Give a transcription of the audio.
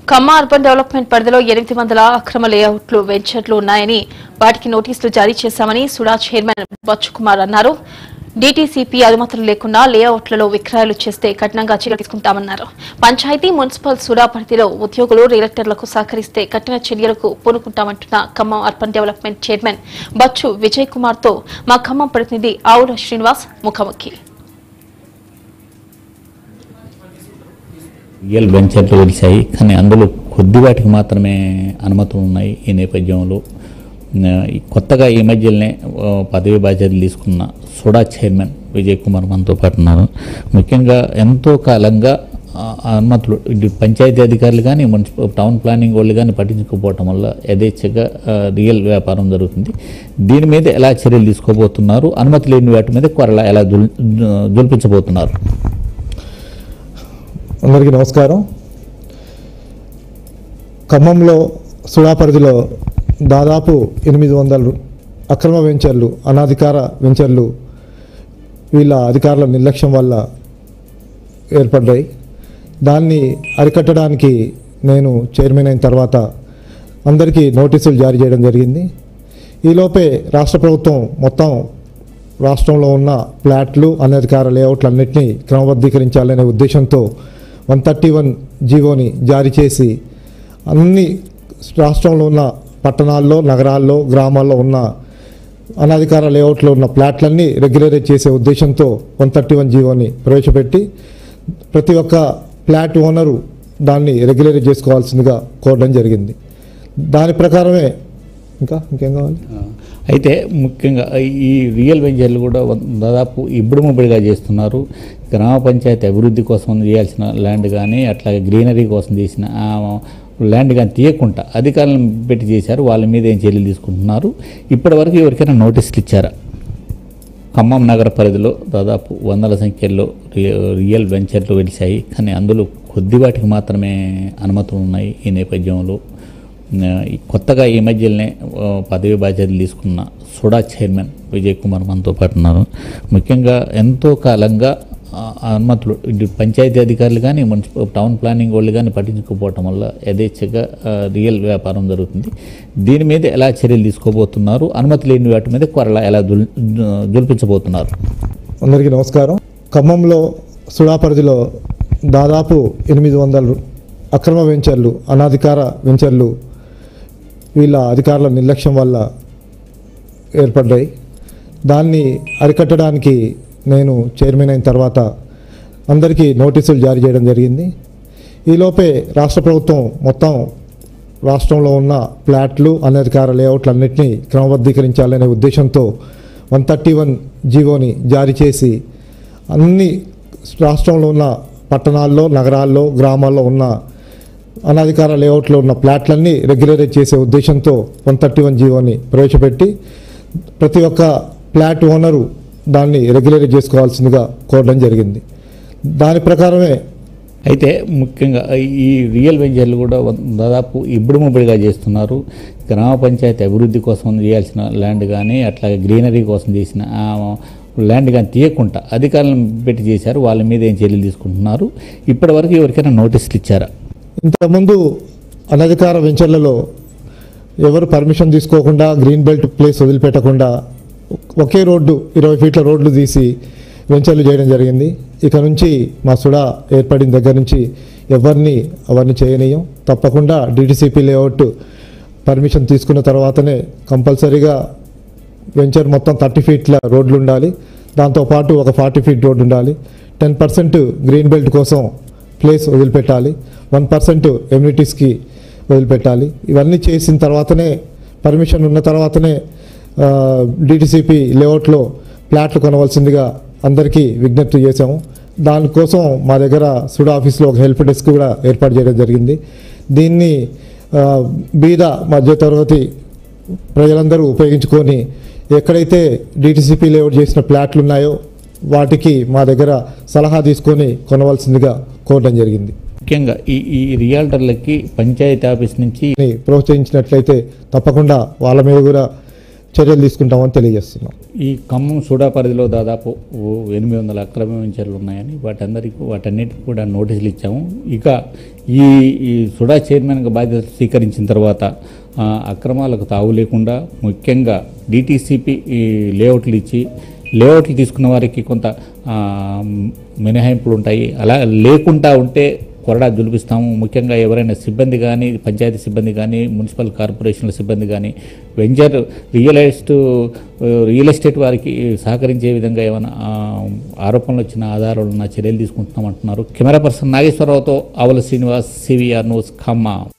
Khammam urban development పరిధిలో ఎనిమిది వందల అక్రమ లేఅవుట్లు వెంచర్లు ఉన్నాయని వాటికి నోటీసులు జారీ చేశామని సుడా చైర్మన్ బచ్చు కుమార్ అన్నారు డీటీసీపీ అనుమతులు లేకుండా లేఅవుట్లలో విక్రయాలు చేస్తే కఠినంగా చర్యలు తీసుకుంటామన్నారు పంచాయతీ మున్సిపల్ సుడా పరిధిలో ఉద్యోగులు రియల్టర్లకు సహకరిస్తే కఠిన చర్యలకు పూనుకుంటామంటున్న Khammam urban development chairman Bachchu Vijay Kumar తో మా ఖమ్మం ప్రతినిధి ఆవుల శ్రీనివాస్ ముఖాముఖి రియల్ వెంచర్లు వెలిశాయి కానీ అందులో కొద్ది వాటికి మాత్రమే అనుమతులు ఉన్నాయి ఈ నేపథ్యంలో ఆ, ఈ కొత్తగా ఈ మధ్యలోనే ఆ, పదవి బాధ్యతలు తీసుకున్న సుడా చైర్మన్ విజయ్ కుమార్ మనతో పాటు ఉన్నారు ముఖ్యంగా ఎంతో కాలంగా ఆ, ఆ అనుమతులు ఇటు పంచాయతీ అధికారులు కానీ మున్సిపల్ టౌన్ ప్లానింగ్ వాళ్ళు కానీ పట్టించుకోకపోవటం వల్ల యథేచ్ఛగా ఆ, రియల్ వ్యాపారం జరుగుతుంది దీని మీద ఎలా చర్యలు తీసుకోబోతున్నారు అనుమతి లేని వాటి మీద కొరలా ఎలా జుల్ జుల్పించబోతున్నారు అందరికీ నమస్కారం ఖమ్మంలో సుడా పరిధిలో దాదాపు ఎనిమిది వందల అక్రమ వెంచర్లు అనాధికార వెంచర్లు వీళ్ళ అధికారుల నిర్లక్ష్యం వల్ల ఏర్పడ్డాయి దాన్ని అరికట్టడానికి నేను చైర్మన్ అయిన తర్వాత అందరికీ నోటీసులు జారీ చేయడం జరిగింది ఈలోపే రాష్ట్ర ప్రభుత్వం మొత్తం రాష్ట్రంలో ఉన్న ప్లాట్లు అనధికార లేఅవుట్లన్నింటినీ క్రమబద్ధీకరించాలనే ఉద్దేశంతో వన్ థర్టీ వన్ జీవోని జారీ చేసి అన్ని రాష్ట్రంలో ఉన్న పట్టణాల్లో నగరాల్లో గ్రామాల్లో ఉన్న అనధికార లేఅవుట్లో ఉన్న ప్లాట్లన్నీ రెగ్యులరైజ్ చేసే ఉద్దేశంతో వన్ థర్టీ వన్ జీవోని ప్రవేశపెట్టి ప్రతి ఒక్క ఫ్లాట్ ఓనరు దాన్ని రెగ్యులరైజ్ చేసుకోవాల్సిందిగా కోరడం జరిగింది దాని ప్రకారమే ఇంకా ఇంకేం కావాలి అయితే ముఖ్యంగా ఈ రియల్ వెంచర్లు కూడా వన్- దాదాపు ఇబ్బడి ముబ్బడిగా చేస్తున్నారు గ్రామ పంచాయతీ అభివృద్ధి కోసం చేయాల్సిన ల్యాండ్ కానీ అట్లాగే గ్రీనరీ కోసం చేసిన ఆ ల్యాండ్ కానీ తీయకుండా అధికారులను పెట్టి చేశారు వాళ్ళ మీద ఏం చర్యలు తీసుకుంటున్నారు ఇప్పటివరకు ఎవరికైనా నోటీసులు ఇచ్చారా ఖమ్మం నగర పరిధిలో దాదాపు వందల సంఖ్యలో రి- రియల్ వెంచర్లు వెలిశాయి కానీ అందులో కొద్ది వాటికి మాత్రమే అనుమతులు ఉన్నాయి ఈ నేపథ్యంలో ఆ, ఈ కొత్తగా ఈ మధ్యలోనే ఆ, పదవి బాధ్యతలు తీసుకున్న సుడా చైర్మన్ విజయ్ కుమార్ మనతో పాటు ఉన్నారు ముఖ్యంగా ఎంతో కాలంగా ఆ, ఆ అనుమతులు ఇటు పంచాయతీ అధికారులు కానీ మున్సిపల్ టౌన్ ప్లానింగ్ వాళ్ళు కానీ పట్టించుకోకపోవటం వల్ల యథేచ్ఛగా ఆ, రియల్ వ్యాపారం జరుగుతుంది దీని మీద ఎలా చర్యలు తీసుకోబోతున్నారు అనుమతి లేని వాటి మీద కొరలా ఎలా జుల్ జుల్పించబోతున్నారు అందరికీ నమస్కారం ఖమ్మంలో సుడా పరిధిలో దాదాపు ఎనిమిది వందల అక్రమ వెంచర్లు అనాధికార వెంచర్లు వీళ్ళ అధికారుల నిర్లక్ష్యం వల్ల ఏర్పడ్డాయి దాన్ని అరికట్టడానికి నేను చైర్మన్ అయిన తర్వాత అందరికీ నోటీసులు జారీ చేయడం జరిగింది ఈలోపే రాష్ట్ర ప్రభుత్వం మొత్తం రాష్ట్రంలో ఉన్న ప్లాట్లు అనధికార లేఅవుట్లన్నింటినీ క్రమబద్ధీకరించాలనే ఉద్దేశంతో వన్ థర్టీ వన్ జీవోని జారీ చేసి అన్ని రాష్ట్రంలో ఉన్న పట్టణాల్లో నగరాల్లో గ్రామాల్లో ఉన్న అనధికార లేఅవుట్లో ఉన్న ప్లాట్లన్నీ రెగ్యులరైజ్ చేసే ఉద్దేశంతో వన్ థర్టీ వన్ జీవోని ప్రవేశపెట్టి ప్రతి ఒక్క ప్లాట్ ఓనరు దాన్ని రెగ్యులరైజ్ చేసుకోవాల్సిందిగా కోరడం జరిగింది దాని ప్రకారమే అయితే ముఖ్యంగా ఈ రియల్ వెంచర్లు కూడా వన్- దాదాపు ఇబ్బడి ముబ్బడిగా చేస్తున్నారు గ్రామ పంచాయతీ అభివృద్ధి కోసం చేయాల్సిన ల్యాండ్ కానీ అట్లాగే గ్రీనరీ కోసం చేసిన ఆ ల్యాండ్ కానీ తీయకుండా అధికారులను పెట్టి చేశారు వాళ్ళ మీద ఏం చర్యలు తీసుకుంటున్నారు ఇప్పటివరకు ఎవరికైనా నోటీసులు ఇచ్చారా ఇంతకుముందు అనధికార వెంచర్లలో ఎవరు పర్మిషన్ తీసుకోకుండా గ్రీన్ బెల్ట్ ప్లేస్ వదిలిపెట్టకుండా ఒకే రోడ్డు ఇరవై ఫీట్ల రోడ్లు తీసి వెంచర్లు చేయడం జరిగింది ఇక నుంచి మా సుడా ఏర్పడిన దగ్గర నుంచి ఎవరిని అవన్నీ చేయనీయం తప్పకుండా డిటిసిపి లేఅవుట్ పర్మిషన్ తీసుకున్న తర్వాతనే కంపల్సరీగా వెంచర్ మొత్తం థర్టీ ఫీట్ల రోడ్లు ఉండాలి దాంతోపాటు ఒక ఫార్టీ ఫీట్ రోడ్డు ఉండాలి టెన్ పర్సెంట్ గ్రీన్ బెల్ట్ కోసం ప్లేస్ వదిలిపెట్టాలి వన్ పర్సెంట్ ఎమ్యూనిటీస్కి వదిలిపెట్టాలి ఇవన్నీ చేసిన తర్వాతనే పర్మిషన్ ఉన్న తర్వాతనే డిటిసిపి లేఅవుట్లో ప్లాట్లు కొనవలసిందిగా అందరికీ విజ్ఞప్తి చేశాము దానికోసం మా దగ్గర సుడా ఆఫీస్లో ఒక హెల్ప్ డెస్క్ కూడా ఏర్పాటు చేయడం జరిగింది దీన్ని ఆ, బీద మధ్యతరగతి ప్రజలందరూ ఉపయోగించుకొని ఎక్కడైతే డిటిసిపి లేఅవుట్ చేసిన ప్లాట్లు ఉన్నాయో వాటికి మా దగ్గర సలహా తీసుకొని కొనవలసిందిగా కోరడం జరిగింది ముఖ్యంగా ఈ ఈ రియాల్టర్లకి పంచాయతీ ఆఫీస్ నుంచి ని ప్రోత్సహించినట్లయితే తప్పకుండా వాళ్ళ మీద కూడా చర్యలు తీసుకుంటామని తెలియజేస్తున్నాం ఈ ఖమ్మం సూడా పరిధిలో దాదాపు ఓ ఎనిమిది వందల అక్రమ వెంచర్లు ఉన్నాయని వాటందరికీ వాటన్నిటికీ కూడా నోటీసులు ఇచ్చాము ఇక ఈ ఈ సుడా చైర్మన్గా బాధ్యత స్వీకరించిన తర్వాత ఆ, అక్రమాలకు తావు లేకుండా ముఖ్యంగా డిటీసీపీ ఈ లేఅవుట్లు ఇచ్చి లేఅవుట్లు తీసుకున్న వారికి కొంత ఆ, మినహాయింపులు ఉంటాయి అలా లేకుండా ఉంటే కొరడా జులిపిస్తాము ముఖ్యంగా ఎవరైనా సిబ్బంది కానీ పంచాయతీ సిబ్బంది కానీ మున్సిపల్ కార్పొరేషన్ల సిబ్బంది కానీ venture real estate real estate వారికి సహకరించే విధంగా ఏమైనా ఆ, ఆరోపణలు వచ్చిన ఆధారాలు ఉన్న చర్యలు తీసుకుంటున్నామంటున్నారు కెమెరా పర్సన్ నాగేశ్వరరావుతో ఆవుల శ్రీనివాస్ సివిఆర్ న్యూస్ ఖమ్మా